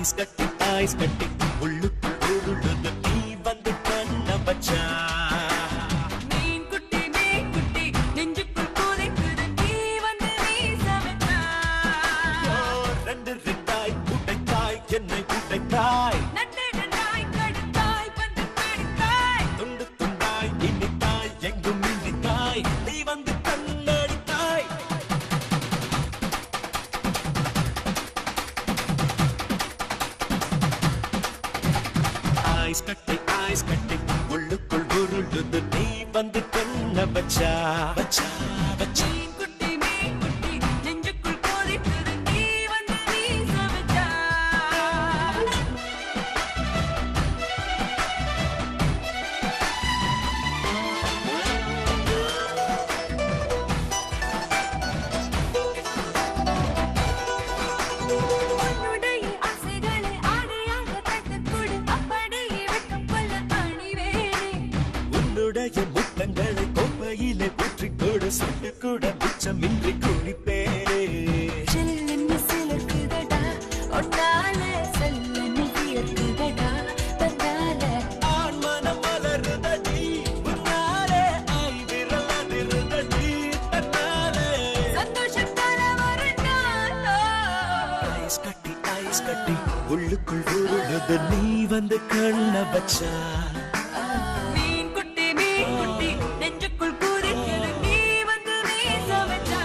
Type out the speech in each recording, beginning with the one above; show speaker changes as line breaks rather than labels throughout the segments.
ice கட்டி ice கட்டி உள்ளுக்குள் உருளுது நீ வந்து கண்ண வச்சா
மீன் குட்டி மீன் குட்டி நெஞ்சுக்குள் கொதிக்குது நீ வந்து வீச வச்சா
ஓ, ரெண்டு ரெண்டாய் உடைத்தாய் என்னை உடைத்தாய்
நட்டு நட்டாய் கடுத்தாய் வந்து கடுத்தாய்
துண்டு துண்டாய் இனித்தாய் எங்கும் இனித்தாய் நீ வந்து கண்ணடித்தாய் ஐஸ் கட்டி ஐஸ் கட்டி உள்ளுக்குள் உருளுது நீ வந்து கண்ண வச்சா வச்சா வச்சா
மீன் குட்டி மீன் குட்டி நெஞ்சுக்குள் கொதிக்குது நீ வந்து வீச வச்சா உன்னுடைய ஆசைகளை ஆடையாக தட்டுக் கொடு அப்படியே வெட்கம் கொள்ள அணிவேனே
உன்னுடைய முத்தங்களை கோப்பையிலே ஊற்றிக்கொடு சுட்டு கூட மிச்சமின்றி குடிப்பேனே
செல்லன்னு சிலர்க்குதடா ஒன்னால செல்லன்னு வியர்க்குதடா தன்னால
ஆண் மனம் மலருதடி உன்னாலே ஆய் விரல் அதிருதடி தன்னாலே
சந்தோஷத்தால ஒரு நாளோ
ஐஸ் கட்டி ஐஸ் கட்டி உள்ளுக்குள் உருளுது நீ வந்து கண்ண வச்சா
மீன் குட்டி மீன் குட்டி நெஞ்சுக்குள் குதிக்குது நீ வந்து வீச வச்சா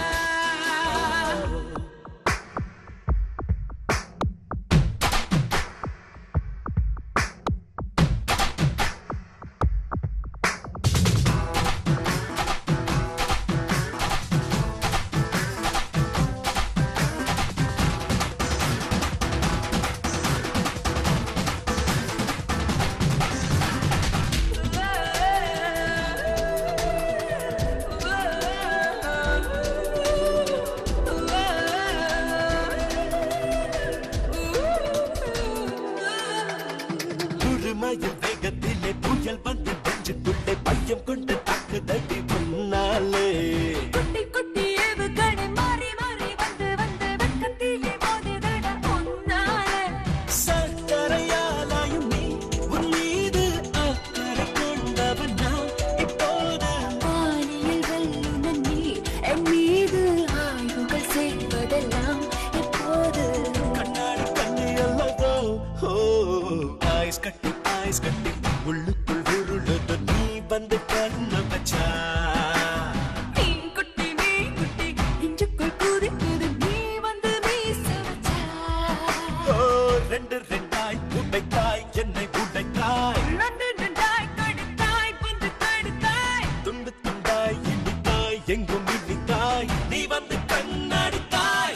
குருமயில் வேகத்திலே புயல் வந்து நெஞ்சுக்குள்ளே பையம் கொண்டு தாக்குதடி முன்னாலே
குட்டி குட்டி ஏவுகணை மாறி மாறி வந்து வந்து வெட்கத்திலே மோதுதடா உன்னால
சக்கரையாலாயும் நீ உன் மீது அக்கறை கொண்டவன் நான் இப்போது
வானில் வெல்லுன நீ என் மீது ஆய்வுகள் செய்வதெல்லாம் எப்போது
கண்ணாடி கண்ணி அல்லவோ ஓ ஐஸ் கட்டி ஐஸ் கட்டி உள்ளுக்குள் உருளுது நீ வந்து கண்ண வச்சா
மீன் குட்டி மீன் குட்டி நெஞ்சுக்குள் குதிக்குது நீ வந்து வீச வச்சா
ஓ ரெண்டு ரெண்டாய் உடைத்தாய் என்னை உடைத்தாய்
நண்டு நண்டாய் கடுத்தாய் பந்து கடுத்தாய்
துண்டு துண்டாய் இனித்தாய் எங்கும் இனித்தாய் நீ வந்து கண்ணடித்தாய்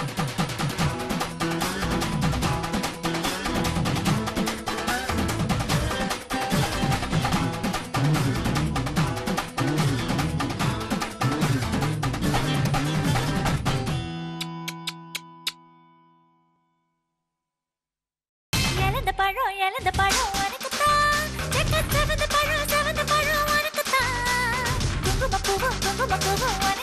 இழந்த பழம் இழந்த பழம் உனக்குத்தான் செக்க செவந்த பழம் செவந்த பழம் உனக்குத்தான் குங்கும பூவும் குங்கும பூவும் உனக்கு